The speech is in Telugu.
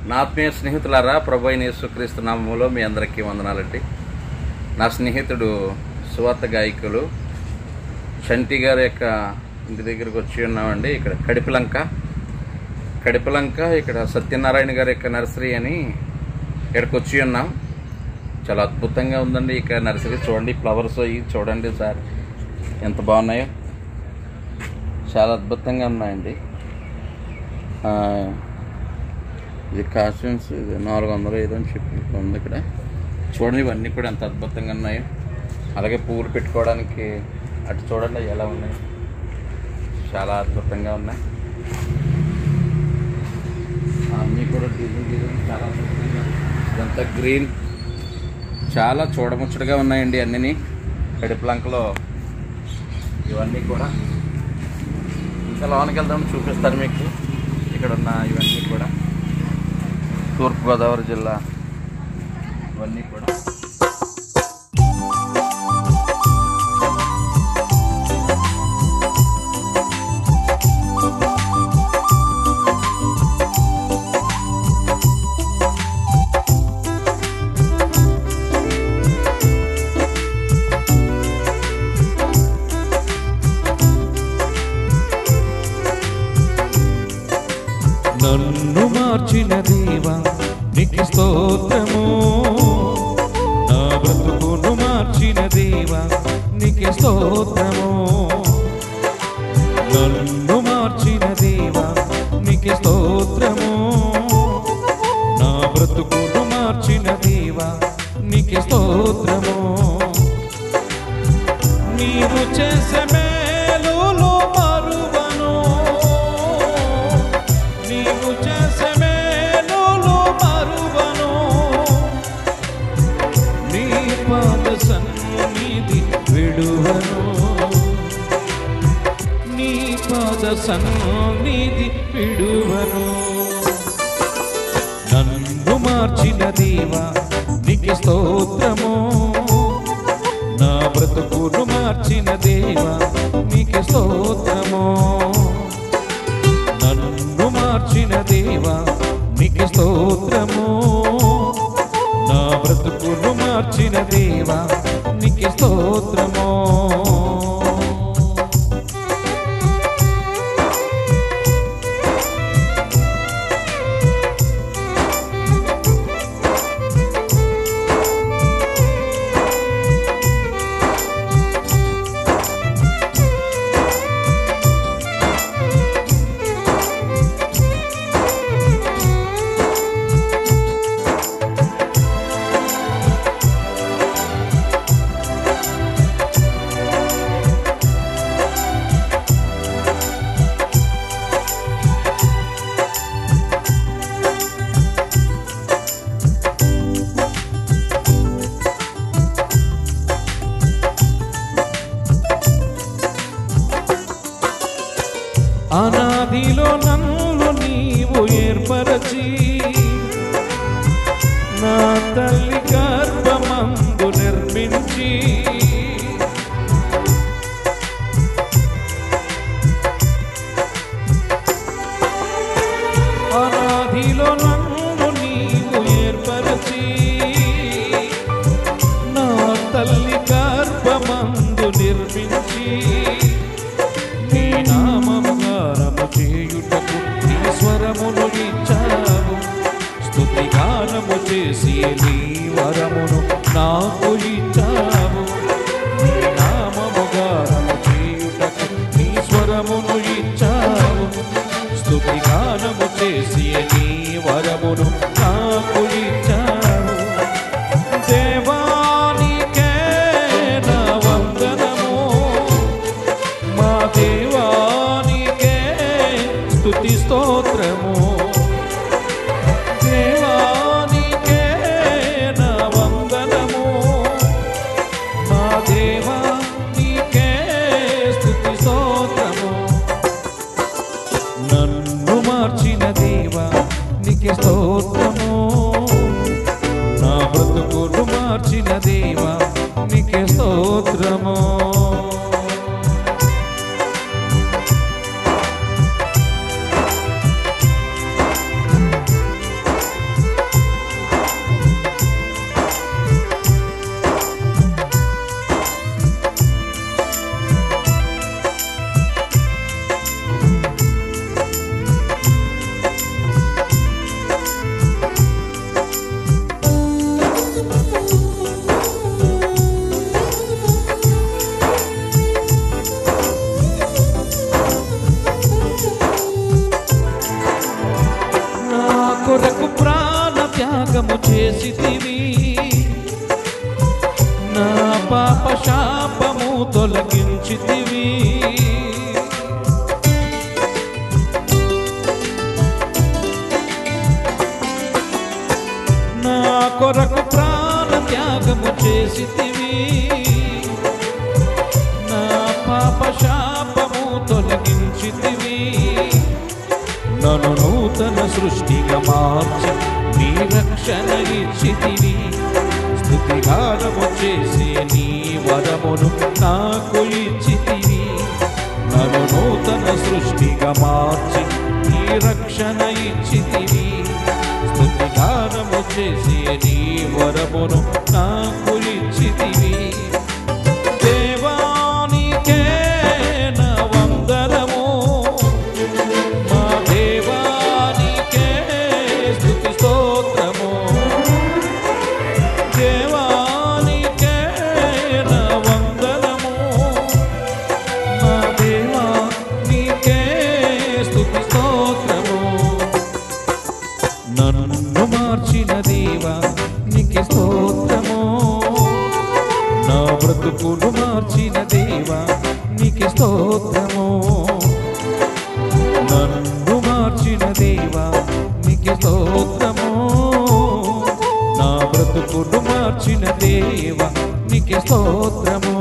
నా ఆత్మీయ స్నేహితులారా ప్రభు అయిన యేసుక్రీస్తు నామములో మీ అందరికీ వందనాలండి నా స్నేహితుడు సువార్త గాయకులు చంటి గారి యొక్క ఇంటి దగ్గరికి వచ్చి ఉన్నామండి ఇక్కడ కడిపిలంక కడిపిలంక ఇక్కడ సత్యనారాయణ గారి యొక్క నర్సరీ అని ఇక్కడికి వచ్చి ఉన్నాం చాలా అద్భుతంగా ఉందండి ఇక నర్సరీ చూడండి ఫ్లవర్స్ అవి చూడండి సార్ ఎంత బాగున్నాయో చాలా అద్భుతంగా ఉన్నాయండి ఆ, ఇది కాస్ట్యూమ్స్ ఇది నాలుగు వందలు ఐదు అని చెప్పి ఉంది ఇక్కడ చూడండి ఇవన్నీ కూడా ఎంత అద్భుతంగా ఉన్నాయో అలాగే పువ్వులు పెట్టుకోవడానికి అటు చూడండి అవి ఎలా ఉన్నాయి చాలా అద్భుతంగా ఉన్నాయి అన్నీ కూడా డిజైన్ డిజైన్ చాలా అద్భుతంగా ఉన్నాయి. ఇదంతా గ్రీన్ చాలా చూడముచ్చటగా ఉన్నాయండి అన్నీ కడిప్లంకలో ఇవన్నీ కూడా ఇంకా లోనికి వెళ్దాం చూపిస్తాను మీకు ఇక్కడ ఉన్న ఇవన్నీ కూడా తూర్పుగోదావరి జిల్లా ఇవన్నీ కూడా నన్ను మార్చిన దేవా నీకు స్తోత్రము నా బ్రతుకును మార్చిన దేవా నీకు స్తోత్రము నన్ను మార్చిన దేవా నీకు స్తోత్రము నా బ్రతుకును మార్చిన దేవా నీకు స్తోత్రము నీవు చేసే మేలులు మరువను నీవు చేసే మేలులు మరువను నీ పాద సన్నిధి విడువను నీ పాద సన్నిధి విడువను నన్ను మార్చిన దేవా నీకు స్తోత్రము నా బ్రతుకును మార్చిన దేవా నీకు స్తోత్రము నన్ను మార్చిన దేవా నీకు స్తోత్రము నా బ్రతుకును మార్చిన దేవా నీకు స్తోత్రము అనాదిలో నన్ను నీవు ఏర్పరచి నా తల్లి గర్భమందు నిర్మించి అనాదిలో నన్ను నీవు ఏర్పరచి నా తల్లి గర్భమందు నిర్మించి నీ నామము గానము చేయుటకు నీ స్వరమును ఇచ్చావు స్తుతి గానము చేసి నీ వరమును నాకు ఇచ్చావు నీ నామము గానము చేయుటకు నీ స్వరమును ఇచ్చావు స్తుతి గానము చేసి నీ వరమును నాకు ఇచ్చావు దేవానికే నా వందనము మా దేవానికే స్తుతి స్తోత్రము దేవానికే నా వందనము మా దేవానికే స్తుతి స్తోత్రము నన్ను మార్చిన దేవా నీకే స్తోత్రము నా బ్రతుకును మార్చిన దేవా నీకే స్తోత్రము త్యాగము చేసితివి నా పాప శాపము తొలగించితివి నా కొరకు ప్రాణ త్యాగము చేసితివి నా పాప శాపము తొలగించితివి నన్ను నూతన సృష్టిగా మార్చి నీ రక్షణ ఇచ్చితివి స్థుతిగానము చేసే నీ వరమును నాకు ఇచ్చితివి నన్ను నూతన సృష్టిగా మార్చి నీ రక్షణ ఇచ్చితివి స్థుతిగానము చేసే నీ వరమును నాకు ఇచ్చితివి దేవానికే నా వందనము మా దేవానికే స్తుతి స్తోత్రము దేవానికే నా వందనము మా దేవా నీకే స్తుతి స్తోత్రము నన్ను మార్చిన దేవా నీకే స్తోత్రము నా బ్రతుకును మార్చిన దేవా నీకే స్తోత్రము నన్ను మార్చిన దేవా నీకే స్తోత్రము నా బ్రతుకును మార్చిన దేవా నీకే స్తోత్రము